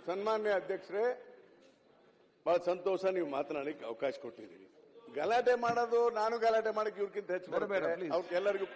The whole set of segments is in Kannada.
ಸನ್ಮಾನ್ಯ ಅಧ್ಯಕ್ಷರೇ ಬಹಳ ಸಂತೋಷ ನೀವು ಮಾತನಾಡಲಿಕ್ಕೆ ಅವಕಾಶ ಕೊಟ್ಟಿದ್ದೀರಿ ಗಲಾಟೆ ಮಾಡೋದು ನಾನು ಗಲಾಟೆ ಮಾಡಕ್ಕೆ ಇವ್ರಿಗಿಂತ ಹೆಚ್ಚು ಬೇಡ, ಬೇಡ, ಬರುತ್ತೆ. please. ಅವ್ರಿಗೆ ಎಲ್ಲರಿಗೂ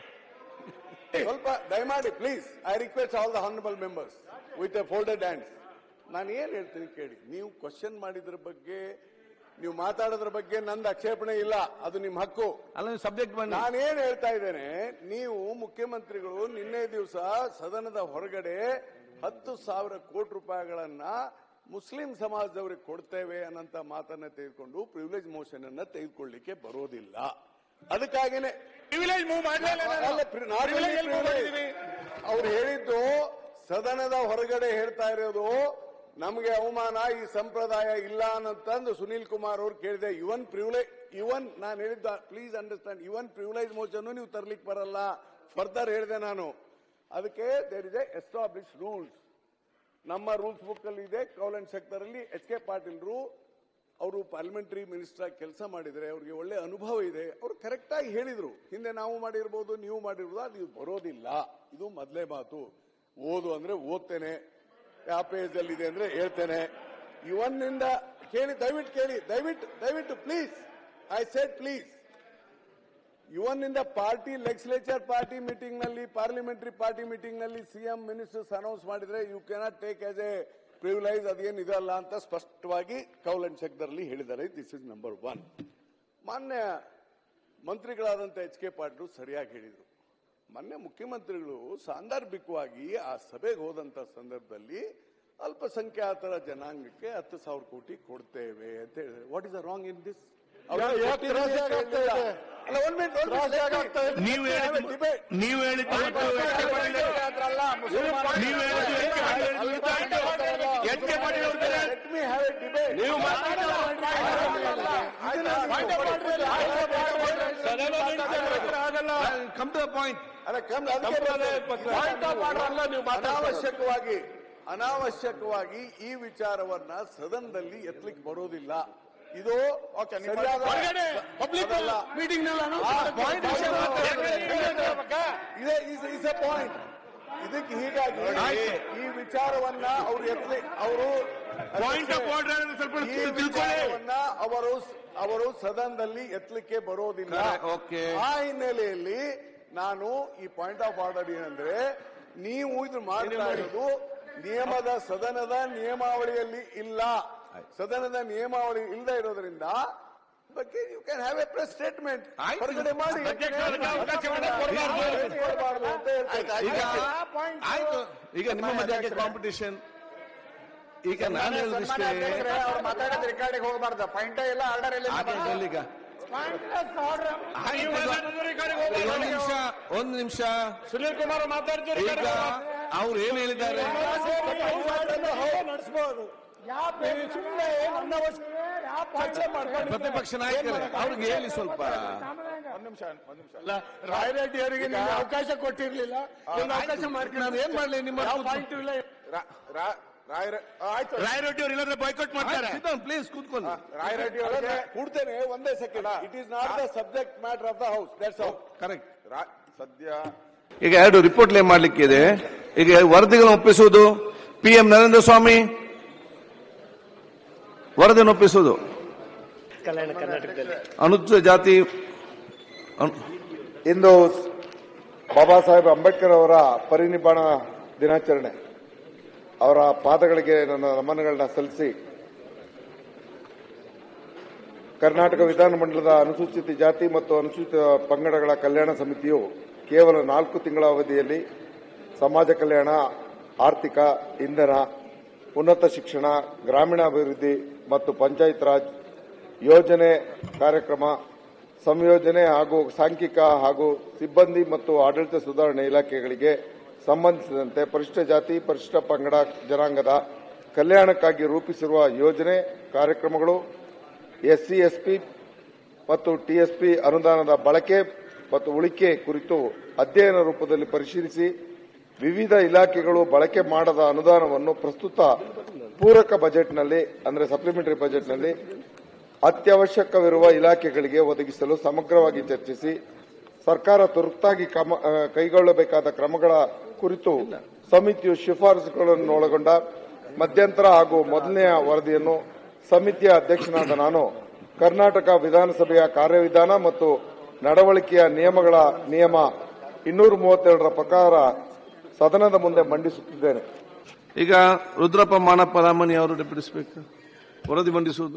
ಸ್ವಲ್ಪ ದಯಮಾಡಿ please I request all the honourable members with a folded hands ನಾನು ಏನ್ ಹೇಳ್ತೀನಿ ಕೇಳಿ ನೀವು ಕ್ವಶನ್ ಮಾಡಿದ್ರ ಬಗ್ಗೆ ನೀವು ಮಾತಾಡೋದ್ರ ಬಗ್ಗೆ ನಂದು ಆಕ್ಷೇಪಣೆ ಇಲ್ಲ ಅದು ನಿಮ್ಮ ಹಕ್ಕು ಅಲ್ಲ ಸಬ್ಜೆಕ್ಟ್ ಬನ್ನಿ ನಾನೇನ್ ಹೇಳ್ತಾ ಇದ್ದೇನೆ ನೀವು ಮುಖ್ಯಮಂತ್ರಿಗಳು ನಿನ್ನೆ ದಿವಸ ಸದನದ ಹೊರಗಡೆ ಹತ್ತು ಸಾವಿರ ಕೋಟಿ ರೂಪಾಯಿಗಳನ್ನ ಮುಸ್ಲಿಂ ಸಮಾಜದವರಿಗೆ ಕೊಡ್ತೇವೆ ಅನ್ನಂತ ಮಾತನ್ನ ತೆಗೆದುಕೊಂಡು ಪ್ರಿವಿಲೇಜ್ ಮೋಷನ್ ಅನ್ನ ತೆಗೆದುಕೊಳ್ಳಿಕ್ಕೆ ಬರೋದಿಲ್ಲ ಅದಕ್ಕಾಗಿನೇ ಪ್ರಿವಿಲೇಜ್ ಮೂವ್ ಮಾಡಲಿಲ್ಲ ಅಲ್ಲ, ಪ್ರಿ- not only privilege. ಅವ್ರು ಹೇಳಿದ್ದು ಸದನದ ಹೊರಗಡೆ ಹೇಳ್ತಾ ಇರೋದು ನಮಗೆ ಅವಮಾನ ಈ ಸಂಪ್ರದಾಯ ಇಲ್ಲ ಅನ್ನಂತಂದು ಸುನೀಲ್ ಕುಮಾರ್ ಅವ್ರು ಕೇಳಿದೆ ಇವನ್ ಪ್ರಿವಿಲೇಜ್ ಇವನ್ ನಾನು ಹೇಳಿದ್ದ please understand even privilege motion ನೀವು ತರ್ಲಿಕ್ಕೆ ಬರಲ್ಲ ಫರ್ದರ್ ಹೇಳಿದೆ ನಾನು ಅದಕ್ಕೆ there is a establish rules ನಮ್ಮ ರೂಲ್ಸ್ ಬುಕ್ ಅಲ್ಲಿ ಇದೆ ಕೌಲ್ ಅಂಡ್ ಸೆಕ್ಟರ್ ಅಲ್ಲಿ ಎಚ್ ಕೆ ಪಾಟೀಲ್ರು ಅವರು ಪಾರ್ಲಿಮೆಂಟರಿ ಮಿನಿಸ್ಟರ್ ಆಗಿ ಕೆಲಸ ಮಾಡಿದ್ರೆ ಅವ್ರಿಗೆ ಒಳ್ಳೆ ಅನುಭವ ಇದೆ ಅವರು ಕರೆಕ್ಟ್ ಆಗಿ ಹೇಳಿದ್ರು ಹಿಂದೆ ನಾವು ಮಾಡಿರ್ಬೋದು ನೀವು ಮಾಡಿರ್ಬೋದು ಅದು ಇದು ಬರೋದಿಲ್ಲ ಇದು ಮೊದಲೇ ಮಾತು ಓದು ಅಂದ್ರೆ ಓದ್ತೇನೆ ಯಾವ ಪೇಜ್ ಅಲ್ಲಿ ಇದೆ ಅಂದ್ರೆ ಹೇಳ್ತೇನೆ ಇವನ್ನಿಂದ ಕೇಳಿ ದಯವಿಟ್ಟು ಕೇಳಿ ದಯವಿಟ್ಟು ದಯವಿಟ್ಟು ಪ್ಲೀಸ್ ಐ ಸೆಡ್ ಪ್ಲೀಸ್ ಇವನ್ನಿಂದ ಪಾರ್ಟಿ ಲೆಜಿಸ್ಲೇಚರ್ ಪಾರ್ಟಿ ಮೀಟಿಂಗ್ ನಲ್ಲಿ ಪಾರ್ಲಿಮೆಂಟರಿ ಪಾರ್ಟಿ ಮೀಟಿಂಗ್ ನಲ್ಲಿ ಸಿಎಂ ಮಿನಿಸ್ಟರ್ಸ್ ಅನೌನ್ಸ್ ಮಾಡಿದ್ರೆ you cannot take as a privilege ಅದೇನು ಇದಲ್ಲ ಅಂತ ಸ್ಪಷ್ಟವಾಗಿ ಕೌಲ್ ಅಂಡ್ ಸೆಕ್ಟರ್ಲಿ ಹೇಳಿದ್ದಾರೆ ದಿಸ್ ಇಸ್ ನಂಬರ್ ಒನ್ ಮಾನ್ಯ ಮಂತ್ರಿಗಳಾದಂಥ ಎಚ್ ಕೆ ಪಾಟೀಲ್ ಸರಿಯಾಗಿ ಹೇಳಿದರು ಮೊನ್ನೆ ಮುಖ್ಯಮಂತ್ರಿಗಳು ಸಾಂದರ್ಭಿಕವಾಗಿ ಆ ಸಭೆಗೆ ಹೋದಂತ ಸಂದರ್ಭದಲ್ಲಿ ಅಲ್ಪಸಂಖ್ಯಾತರ ಜನಾಂಗಕ್ಕೆ ಹತ್ತು ಸಾವಿರ ಕೋಟಿ ಕೊಡ್ತೇವೆ ಅಂತ ಹೇಳಿದ್ರೆ what is the wrong in this ಯಾಕೆ ತ್ರಾಸ ಆಗ್ತಾ ಇದೆ? ಅಲ್ಲ ಒಂದ್ ಮಿನಿಟ್ ಒಂದ್ ತ್ರಾಸ ಆಗ್ತಾ ಇದೆ. ನೀವು ಹೇಳಿದ್ದು ಡಿಬೇಟ್ ನೀವು ಹೇಳಿದ್ದು ಮತ್ತು ಎಚ್ ಕೆ ಪಾಟೀಲ್ ನೀವು ಹೇಳಿದ್ದು ಎಚ್ ಕೆ ಪಾಟೀಲ್ ಅವ್ರ ಬೇರೆ let me have a debate ನೀವು ಮಾತಾಡೋದು ಕಮ್ ಟು ಪಾಯಿಂಟ್ ಅಲ್ಲ ಕಮ್ ಸಂಪ್ರದಾಯ ಪತ್ರ. ಅನಾವಶ್ಯಕವಾಗಿ ಅನಾವಶ್ಯಕವಾಗಿ ಈ ವಿಚಾರವನ್ನ ಸದನದಲ್ಲಿ ಎತ್ತಲಿಕ್ಕೆ ಬರೋದಿಲ್ಲ ಇದು ಸರಿಯಾದ- ಹೊರಗಡೆ ಪಬ್ಲಿಕ್ ಅದಲ್ಲ. ಮೀಟಿಂಗ್ ನಲ್ಲಿ ಆ point ವಿಷಯ ಇದೆ ಇಸ್ ಎ ಪಾಯಿಂಟ್ ಇದಕ್ಕೆ ಹೀಗಾಗಿ ಈ ವಿಚಾರವನ್ನ ಅವರು ಎತ್ತಲಿ ಅವರು ಪಾಯಿಂಟ್ ಆಫ್ ಆರ್ಡರ್ ಸ್ವಲ್ಪ ಈ ತಿಳ್ಕೊಳ್ಳಿ ವಿಚಾರವನ್ನ ಅವರು ಅವರು ಸದನದಲ್ಲಿ ಎತ್ತಲಿಕ್ಕೆ ಬರೋದಿಲ್ಲ Correct, okay. ಆ ಹಿನ್ನೆಲೆಯಲ್ಲಿ ನಾನು ಈ ಪಾಯಿಂಟ್ ಆಫ್ ಆರ್ಡರ್ ಏನಂದ್ರೆ ನೀವು ಇದು ಮಾಡ್ತಾ ಇರೋದು ನಿಯಮದ ಸದನದ ನಿಯಮಾವಳಿಯಲ್ಲಿ ಇಲ್ಲ ಸದನದ ನಿಯಮಾವಳಿ ಇಲ್ಲದೆ ಇರೋದ್ರಿಂದ ಬಗ್ಗೆ you can have a press statement ಆಯ್ತು. ಹೊರಗಡೆ ಮಾಡಿ ಅಧ್ಯಕ್ಷ, ಅದಕ್ಕೆ ಅವಕಾಶವನ್ನ ಕೊಡಬಾರ್ದು. ಕೊಡಬಾರ್ದು ಅಂತ ಹೇಳ್ತೇನೆ. ಈಗ ಆಯ್ತು ಈಗ ನಿಮ್ಮ ಮಧ್ಯಕ್ಕೆ ಕಾಂಪಿಟೇಷನ್ ಈಗ ನಾನು ಹೇಳಿದಿಷ್ಟೇ ಅವ್ರು ಮಾತಾಡೋದು ರೆಕಾರ್ಡಿಗೆ ಹೋಗಬಾರ್ದು ಪಾಯಿಂಟ್ ಇಲ್ಲ ಆರ್ಡರ್ ಇಲ್ಲ ಹಾಗೆ ಈಗ ನೀವು ಮಾತಾಡಿದ್ರೆ ಈ ಕಡೆಗೆ ಈಗ ಹೋಗ್ಬೇಕು. ಒಂದು ನಿಮಿಷ ಒಂದು ನಿಮಿಷ ಸುನೀಲ್ ಕುಮಾರ್ ಮಾತಾಡ್ತಾರೆ ಈಗ ಅವ್ರು ಏನ್ ಹೇಳಿದ್ದಾರೆ ನಡೆಸಬಹುದು ಸುಮ್ಮನೆ ಚರ್ಚೆ ಮಾಡ್ಕೊಂಡು ಪ್ರತಿಪಕ್ಷ ನಾಯಕರೇ ಅವ್ರಿಗೆ ಹೇಳಿ ಸ್ವಲ್ಪ ಒಂದ್ ನಿಮಿಷ ಒಂದ್ ನಿಮಿಷ ರಾಯರೆಡ್ಡಿ ಅವರಿಗೆ ನೀವು ಅವಕಾಶ ಕೊಟ್ಟಿರ್ಲಿಲ್ಲ ಒಂದು ಅವಕಾಶ ಮಾಡ್ಕೊಂಡು ನಾನು ಏನ್ ಮಾಡ್ಲಿ ನಿಮ್ಮ ಯಾವ ಪಾಯಿಂಟ್ ಇಲ್ಲ ಆಯ್ತು ರಾಯರೆಡ್ಡಿ ಅವರು ಇಲ್ಲಾಂದ್ರೆ ಬಾಯ್ಕಾಟ್ ಮಾಡ್ತಾರೆ ಪ್ಲೀಸ್ ಕೂತ್ಕೊಂಡು ರಾಯರೆಡ್ಡಿ ಅವರಿಗೆ ಕೂಡ್ತೇನೆ ಒಂದೇ second it is not the subject matter of the house that's all correct ಸದ್ಯ ಈಗ ಎರಡು ರಿಪೋರ್ಟ್ ಲೇ ಮಾಡ್ಲಿಕ್ಕಿದೆ ಈಗ ವರದಿಗಳನ್ನು ಒಪ್ಪಿಸುವುದು ಪಿ ಎಂ ನರೇಂದ್ರ ಸ್ವಾಮಿ ವರದಿಯನ್ನು ಒಪ್ಪಿಸುವುದು ಅನುಸೂಚಿತ ಜಾತಿ ಅನು- ಇಂದು ಬಾಬಾ ಸಾಹೇಬ್ ಅಂಬೇಡ್ಕರ್ ಅವರ ಪರಿನಿಬ್ಬಾಣ ದಿನಾಚರಣೆ ಅವರ ಪಾದಗಳಿಗೆ ನನ್ನ ನಮನಗಳನ್ನ ಸಲ್ಲಿಸಿ ಕರ್ನಾಟಕ ವಿಧಾನಮಂಡಲದ ಅನುಸೂಚಿತ ಜಾತಿ ಮತ್ತು ಅನುಸೂಚಿತ ಪಂಗಡಗಳ ಕಲ್ಯಾಣ ಸಮಿತಿಯು ಕೇವಲ ನಾಲ್ಕು ತಿಂಗಳ ಅವಧಿಯಲ್ಲಿ ಸಮಾಜ ಕಲ್ಯಾಣ ಆರ್ಥಿಕ ಇಂಧನ ಉನ್ನತ ಶಿಕ್ಷಣ ಗ್ರಾಮೀಣಾಭಿವೃದ್ಧಿ ಮತ್ತು ಪಂಚಾಯತ್ ರಾಜ್ ಯೋಜನೆ ಕಾರ್ಯಕ್ರಮ ಸಂಯೋಜನೆ ಹಾಗೂ ಸಾಂಖ್ಯಿಕ ಹಾಗೂ ಸಿಬ್ಬಂದಿ ಮತ್ತು ಆಡಳಿತ ಸುಧಾರಣೆ ಇಲಾಖೆಗಳಿಗೆ ಸಂಬಂಧಿಸಿದಂತೆ ಪರಿಶಿಷ್ಟ ಜಾತಿ ಪರಿಶಿಷ್ಟ ಪಂಗಡ ಜನಾಂಗದ ಕಲ್ಯಾಣಕ್ಕಾಗಿ ರೂಪಿಸಿರುವ ಯೋಜನೆ ಕಾರ್ಯಕ್ರಮಗಳು ಎಸ್ಸಿ ಎಸ್ಪಿ ಮತ್ತು ಟಿಎಸ್ಪಿ ಅನುದಾನದ ಬಳಕೆ ಮತ್ತು ಉಳಿಕೆ ಕುರಿತು ಅಧ್ಯಯನ ರೂಪದಲ್ಲಿ ಪರಿಶೀಲಿಸಿ ವಿವಿಧ ಇಲಾಖೆಗಳು ಬಳಕೆ ಮಾಡದ ಅನುದಾನವನ್ನು ಪ್ರಸ್ತುತ ಪೂರಕ ಬಜೆಟ್ನಲ್ಲಿ ಅಂದರೆ ಸಪ್ಲಿಮೆಂಟರಿ ಬಜೆಟ್ನಲ್ಲಿ ಅತ್ಯವಶ್ಯಕವಿರುವ ಇಲಾಖೆಗಳಿಗೆ ಒದಗಿಸಲು ಸಮಗ್ರವಾಗಿ ಚರ್ಚಿಸಿ ಸರ್ಕಾರ ತುರ್ತಾಗಿ ಕ್ರಮ ಆ, ಕೈಗೊಳ್ಳಬೇಕಾದ ಕ್ರಮಗಳ ಕುರಿತು ಸಮಿತಿಯು ಶಿಫಾರಸುಗಳನ್ನು ಒಳಗೊಂಡ ಮಧ್ಯಂತರ ಹಾಗೂ ಮೊದಲನೆಯ ವರದಿಯನ್ನು ಸಮಿತಿಯ ಅಧ್ಯಕ್ಷನಾದ ನಾನು ಕರ್ನಾಟಕ ವಿಧಾನಸಭೆಯ ಕಾರ್ಯವಿಧಾನ ಮತ್ತು ನಡವಳಿಕೆಯ ನಿಯಮಗಳ ನಿಯಮ ಇನ್ನೂರ ಮೂವತ್ತೆರಡರ ಪ್ರಕಾರ ಸದನದ ಮುಂದೆ ಮಂಡಿಸುತ್ತಿದ್ದೇನೆ ಈಗ ರುದ್ರಪ್ಪ ಮಾನಪ್ಪ ರಾಮನಿ ಅವರು ಡೆಪ್ಯೂಟಿ ಸ್ಪೀಕರ್ ವರದಿ ಮಂಡಿಸುವುದು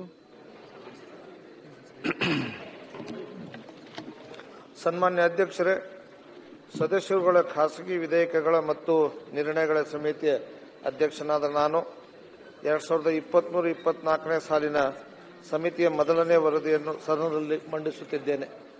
ಸನ್ಮಾನ್ಯ ಅಧ್ಯಕ್ಷರೇ ಸದಸ್ಯರುಗಳ ಖಾಸಗಿ ವಿಧೇಯಕಗಳ ಮತ್ತು ನಿರ್ಣಯಗಳ ಸಮಿತಿಯ ಅಧ್ಯಕ್ಷನಾದ ನಾನು ಎರಡ್ ಸಾವಿರದ ಇಪ್ಪತ್ಮೂರು ಇಪ್ಪತ್ನಾಲ್ಕನೇ ಸಾಲಿನ ಸಮಿತಿಯ ಮೊದಲನೇ ವರದಿಯನ್ನು ಸದನದಲ್ಲಿ ಮಂಡಿಸುತ್ತಿದ್ದೇನೆ